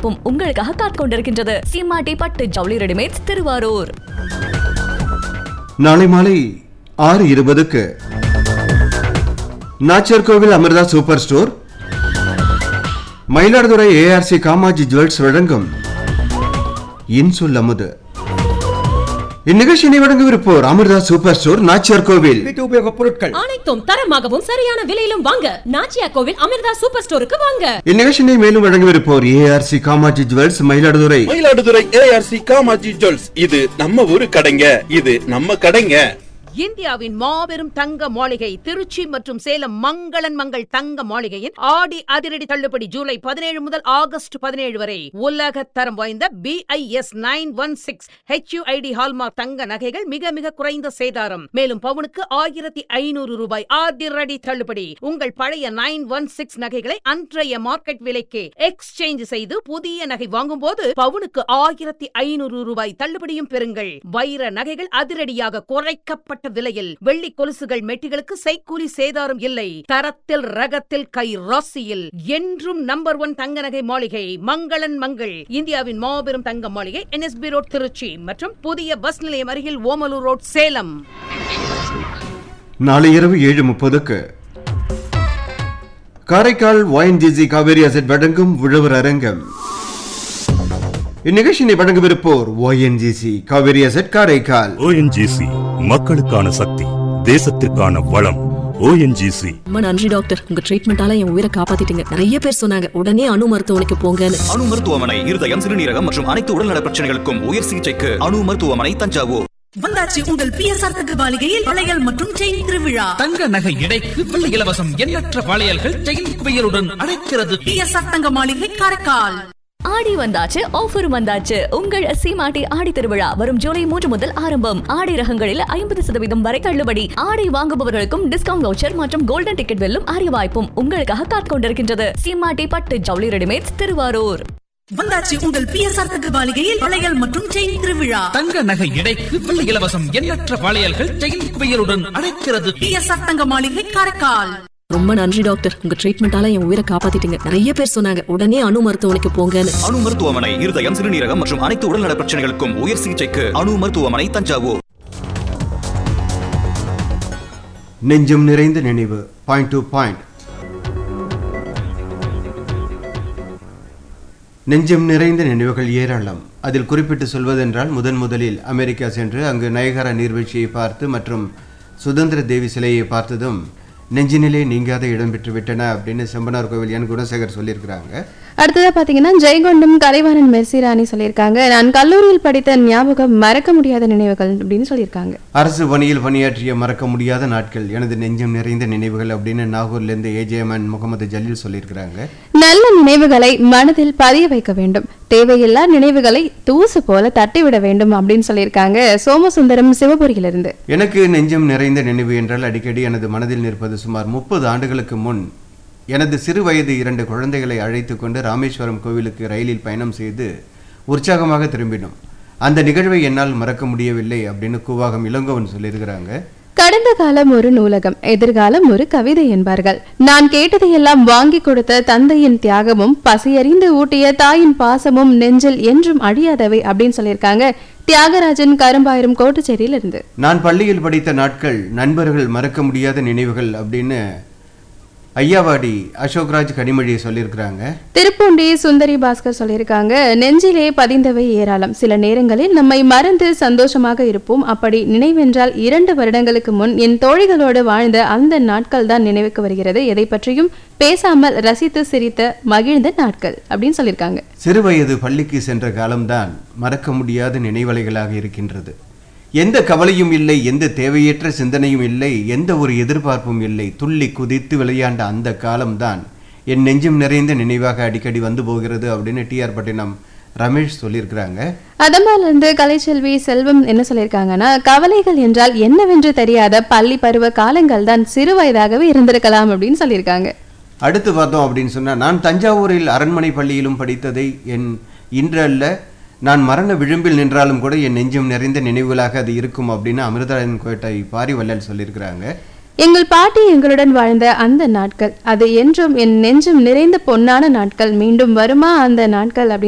வாய்ப்பும் உங்களுக்காக காத்துக் கொண்டிருக்கின்றது சீமாட்டி பட்டு ஜவுளி ரெடிமேட்ஸ் திருவாரூர் நாளை மாலை ஆறு இருபதுக்கு Nachiyar Kovil Amirtha super store Mayiladuthurai ARC Kamaji jewels வழங்கும் இன்சொல் அமுது இந்நிகழ்ச்சியினை வழங்கவிருப்போர் அமிர்தா சூப்பர் ஸ்டோர் நாச்சியார் கோவில் வீட்டு உபயோகப் பொருட்கள் அனைத்தும் தரமாகவும் சரியான விலையிலும் வாங்க நாச்சியா கோவில் அமிர்தா சூப்பர் ஸ்டோருக்கு வாங்க இந்நிகழ்ச்சியினை மேலும் வழங்கவிருப்போர் ARC Kamaji jewels Mayiladuthurai Mayiladuthurai ARC Kamaji jewels இது நம்ம ஊரு கடைங்க இது நம்ம கடைங்க இந்தியாவின் மாபெரும் தங்க மாளிகை திருச்சி மற்றும் சேலம் மங்களன் மங்கள் தங்க மாளிகையின் ஆடி அதிரடி தள்ளுபடி ஜூலை பதினேழு முதல் ஆகஸ்ட் பதினேழு வரை உலக தரம் வாய்ந்த BIS nine one six HUID hallmark தங்க நகைகள் மிக மிக குறைந்த சேதாரம் மேலும் பவுனுக்கு ஆயிரத்தி ஐநூறு ரூபாய் அதிரடி தள்ளுபடி உங்கள் பழைய நைன் ஒன் சிக்ஸ் நகைகளை அன்றைய மார்க்கெட் விலைக்கு எக்ஸ்சேஞ்ச் செய்து புதிய நகை வாங்கும்போது பவுனுக்கு ஆயிரத்தி ஐநூறு ரூபாய் தள்ளுபடியும் பெறுங்கள் வைர நகைகள் அதிரடியாக குறைக்கப்பட்ட விலையில் வெள்ளி கொலுசுகள் மெட்டிகளுக்கு செய்கூலி சேதாரம் இல்லை தரத்தில் ரகத்தில் கை ராசியில் என்றும் நம்பர் ஒன் தங்க நகை மாளிகை மங்களன் மங்கள் இந்தியாவின் மாபெரும் தங்க மாளிகை என்எஸ்பி ரோட் திருச்சி மற்றும் புதிய பஸ் நிலையம் அருகில் ஓமலூர் ரோட் சேலம் நாளை இரவு ஏழு முப்பதுக்கு காரைக்கால் ஒயின்ஜிசி காவேரி அசட் வழங்கும் உழவர் அரங்கம் இந்நிகழ்ச்சியினை வழங்கவிருப்போர் ONGC Cauvery asset Karaikal ONGC மக்களுக்கான சக்தி தேசத்திற்கான வளம் ஓஎன்ஜிசி ரொம்ப நன்றி டாக்டர் உங்க ட்ரீட்மெண்டால என் உயிரை காப்பாத்திட்டீங்க நிறைய பேர் சொன்னாங்க உடனே அணு மருத்துவமனைக்கு போங்கன்னு அணு மருத்துவமனை இருதயம் சிறுநீரகம் மற்றும் அனைத்து உடல்நல பிரச்சனைகளுக்கும் உயர் சிகிச்சைக்கு அணு மருத்துவமனை தஞ்சாவூர் வந்தாச்சு உங்கள் பிஎஸ்ஆர் தங்க மாளிகையில் வளையல் மற்றும் செயின் திருவிழா தங்க நகை எடைக்கு வெள்ளி இலவசம் எண்ணற்ற வளையல்கள் செயின் குவியலுடன் அழைக்கிறது பிஎஸ்ஆர் தங்க மாளிகை காரைக்கால் ஆடி வந்தாச்சு ஆஃபர் வந்தாச்சு உங்கள் சீமாட்டி ஆடி திருவிழா வரும் ஜூலை மூன்று முதல் ஆரம்பம் ஆடை ரகங்களில் ஐம்பது சதவீதம் வரை தள்ளுபடி ஆடை வாங்குபவர்களுக்கும் டிஸ்கவுண்ட் வவுச்சர் மற்றும் கோல்டன் டிக்கெட் வெல்லும் அரிய வாய்ப்பும் உங்களுக்காக காத்துக் கொண்டிருக்கின்றது சீமாட்டி பட்டு ஜவுளி ரெடிமேட்ஸ் திருவாரூர் வந்தாச்சு உங்கள் பிஎஸ்ஆர் தங்க மாளிகையில் வளையல் மற்றும் செயின் திருவிழா தங்க நகை எடைக்கு வெள்ளி இலவசம் எண்ணற்ற வளையல்கள் செயின் குவியலுடன் அழைக்கிறது பிஎஸ்ஆர் தங்க மாளிகை காரைக்கால் ரொம்ப நன்றி டாக்டர் உங்க ட்ரீட்மெண்டால என் உயிரை காப்பாத்திட்டீங்க நிறைய பேர் சொன்னாங்க உடனே அணு மருத்துவமனைக்கு போங்கன்னு அணு மருத்துவமனை இருதயம் சிறுநீரகம் மற்றும் அனைத்து உடல்நல பிரச்சனைகளுக்கும் உயர் சிகிச்சைக்கு அணு மருத்துவமனை தஞ்சாவூர் நெஞ்சம் நிறைந்த நினைவு பாயிண்ட் டு பாயிண்ட் நெஞ்சம் நிறைந்த நினைவுகள் ஏராளம் அதில் குறிப்பிட்டு சொல்வதென்றால் முதன் முதலில் அமெரிக்கா சென்று அங்கு நயகரா நீர்வீழ்ச்சியை பார்த்து மற்றும் சுதந்திர தேவி சிலையை பார்த்ததும் நெஞ்சினிலே நீங்காத இடம் பெற்று விட்டன அப்படின்னு செம்பனார் கோவில் என் குணசேகர் சொல்லியிருக்கிறாங்க அடுத்ததா பாத்தீங்கன்னா ஜெயங்கொண்டம் கலைவாணன் மெர்சிராணி சொல்லியிருக்காங்க நான் கல்லூரியில் படித்த ஞாபகம் மறக்க முடியாத நினைவுகள் அப்படின்னு சொல்லியிருக்காங்க அரசு பணியில் பணியாற்றிய மறக்க முடியாத நாட்கள் எனது நெஞ்சம் நிறைந்த நினைவுகள் அப்படின்னு நாகூர்லேருந்து ஏஜேஎம்என் முகமது ஜலீல் சொல்லியிருக்கிறாங்க நல்ல நினைவுகளை மனதில் பதிய வைக்க வேண்டும் தேவையில்லா நினைவுகளை தூசு போல தட்டிவிட வேண்டும் அப்படின்னு சொல்லியிருக்காங்க சோமசுந்தரம் சிவபுரியிலிருந்து எனக்கு நெஞ்சம் நிறைந்த நினைவு என்றால் அடிக்கடி எனது மனதில் நிற்பது சுமார் முப்பது ஆண்டுகளுக்கு முன் எனது சிறு வயது இரண்டு குழந்தைகளை அழைத்து கொண்டு ராமேஸ்வரம் கோவிலுக்கு ரயிலில் பயணம் செய்து உற்சாகமாக திரும்பினோம் அந்த நிகழ்வை என்னால் மறக்க முடியவில்லை அப்படின்னு கூவாகம் இளங்கோவன் சொல்லியிருக்கிறாங்க கடந்த காலம் ஒரு நூலகம் எதிர்காலம் ஒரு கவிதை என்பார்கள் நான் கேட்டதையெல்லாம் வாங்கி கொடுத்த தந்தையின் தியாகமும் பசியறிந்து ஊட்டிய தாயின் பாசமும் நெஞ்சில் என்றும் அழியாதவை அப்படின்னு சொல்லியிருக்காங்க தியாகராஜன் கரும்பாயிரம் கோட்டுச்சேரியில இருந்து நான் பள்ளியில் படித்த நாட்கள் நண்பர்கள் மறக்க முடியாத நினைவுகள் அப்படின்னு ஐயாவாடி அசோக்ராஜ் கனிமொழி சொல்லியிருக்கிறாங்க திருப்பூண்டி சுந்தரி பாஸ்கர் சொல்லியிருக்காங்க நெஞ்சிலே பதிந்தவை ஏராளம் சில நேரங்களில் நம்மை மறந்து சந்தோஷமாக இருப்போம் அப்படி நினைவென்றால் இரண்டு வருடங்களுக்கு முன் என் தோழிகளோடு வாழ்ந்த அந்த நாட்கள் தான் நினைவுக்கு வருகிறது எதை பற்றியும் பேசாமல் ரசித்து சிரித்த மகிழ்ந்த நாட்கள் அப்படின்னு சொல்லியிருக்காங்க சிறுவயது பள்ளிக்கு சென்ற காலம்தான் மறக்க முடியாத நினைவலைகளாக இருக்கின்றது எந்த கவலையும் இல்லை எந்த தேவையற்ற சிந்தனையும் இல்லை எந்த ஒரு எதிர்பார்ப்பும் இல்லை துள்ளி குதித்து விளையாண்ட அந்த காலம்தான் என் நெஞ்சம் நிறைந்த நினைவாக அடிக்கடி வந்து போகிறது அப்படின்னு டிஆர் பட்டினம் ரமேஷ் சொல்லியிருக்கிறாங்க அதம்பால இருந்து கலைச்செல்வி செல்வம் என்ன சொல்லியிருக்காங்கன்னா கவலைகள் என்றால் என்னவென்று தெரியாத பள்ளி பருவ காலங்கள் தான் சிறு வயதாகவே இருந்திருக்கலாம் அப்படின்னு சொல்லியிருக்காங்க அடுத்து பார்த்தோம் அப்படின்னு சொன்னால் நான் தஞ்சாவூரில் அரண்மனை பள்ளியிலும் படித்ததை என் இன்று அல்ல நான் மரண விளிம்பில் நின்றாலும் கூட என் நெஞ்சம் நிறைந்த நினைவுகளாக அது இருக்கும் அப்படின்னு அமிர்தராயன் கோட்டை பாரி வள்ளல் சொல்லியிருக்கிறாங்க எங்கள் பாட்டி எங்களுடன் வாழ்ந்த அந்த நாட்கள் அது என்றும் என் நெஞ்சம் நிறைந்த பொன்னான நாட்கள் மீண்டும் வருமா அந்த நாட்கள் அப்படின்னு